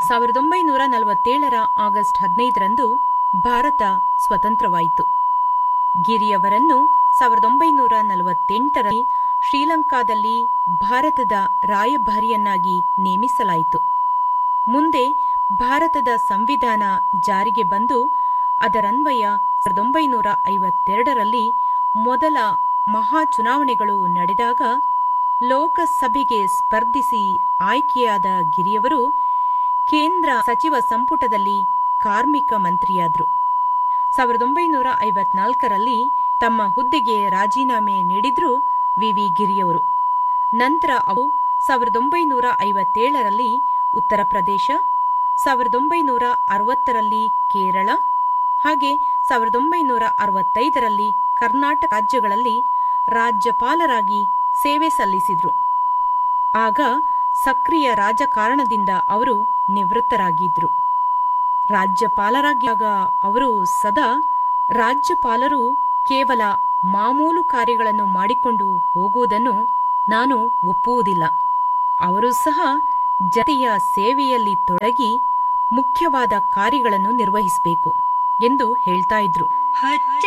ಸಾವಿರದ ಒಂಬೈನೂರ ನಲವತ್ತೇಳರ ಆಗಸ್ಟ್ ಹದಿನೈದರಂದು ಭಾರತ ಸ್ವತಂತ್ರವಾಯಿತು ಗಿರಿಯವರನ್ನು ಸಾವಿರದ ಒಂಬೈನೂರ ನಲವತ್ತೆಂಟರಲ್ಲಿ ಶ್ರೀಲಂಕಾದಲ್ಲಿ ಭಾರತದ ರಾಯಭಾರಿಯನ್ನಾಗಿ ನೇಮಿಸಲಾಯಿತು ಮುಂದೆ ಭಾರತದ ಸಂವಿಧಾನ ಜಾರಿಗೆ ಬಂದು ಅದರನ್ವಯ ಸಾವಿರದ ಒಂಬೈನೂರ ಐವತ್ತೆರಡರಲ್ಲಿ ಮೊದಲ ಮಹಾ ಚುನಾವಣೆಗಳು ನಡೆದಾಗ ಲೋಕಸಭೆಗೆ ಸ್ಪರ್ಧಿಸಿ ಆಯ್ಕೆಯಾದ ಗಿರಿಯವರು ಕೇಂದ್ರ ಸಚಿವ ಸಂಪುಟದಲ್ಲಿ ಕಾರ್ಮಿಕ ಮಂತ್ರಿಯಾದರು ಸಾವಿರದ ಒಂಬೈನೂರ ಐವತ್ನಾಲ್ಕರಲ್ಲಿ ತಮ್ಮ ಹುದ್ದೆಗೆ ರಾಜೀನಾಮೆ ನೀಡಿದ್ರು ವಿವಿ ಗಿರಿಯವರು ನಂತರ ಅವು ಸಾವಿರದ ಒಂಬೈನೂರ ಐವತ್ತೇಳರಲ್ಲಿ ಉತ್ತರ ಪ್ರದೇಶ ಸಾವಿರದ ಒಂಬೈನೂರ ಅರವತ್ತರಲ್ಲಿ ಕೇರಳ ಹಾಗೆ ಸಾವಿರದ ಒಂಬೈನೂರ ಅರವತ್ತೈದರಲ್ಲಿ ಕರ್ನಾಟಕ ರಾಜ್ಯಗಳಲ್ಲಿ ರಾಜ್ಯಪಾಲರಾಗಿ ಸೇವೆ ಸಲ್ಲಿಸಿದ್ರು ಆಗ ಸಕ್ರಿಯ ರಾಜಕಾರಣದಿಂದ ಅವರು ನಿವೃತ್ತರಾಗಿದ್ರು ರಾಜ್ಯಪಾಲರಾಗಿಯಾಗ ಅವರು ಸದಾ ರಾಜ್ಯಪಾಲರು ಕೇವಲ ಮಾಮೂಲು ಕಾರ್ಯಗಳನ್ನು ಮಾಡಿಕೊಂಡು ಹೋಗುವುದನ್ನು ನಾನು ಒಪ್ಪುವುದಿಲ್ಲ ಅವರು ಸಹ ಜನತೆಯ ಸೇವೆಯಲ್ಲಿ ತೊಡಗಿ ಮುಖ್ಯವಾದ ಕಾರ್ಯಗಳನ್ನು ನಿರ್ವಹಿಸಬೇಕು ಎಂದು ಹೇಳ್ತಾ ಇದ್ರು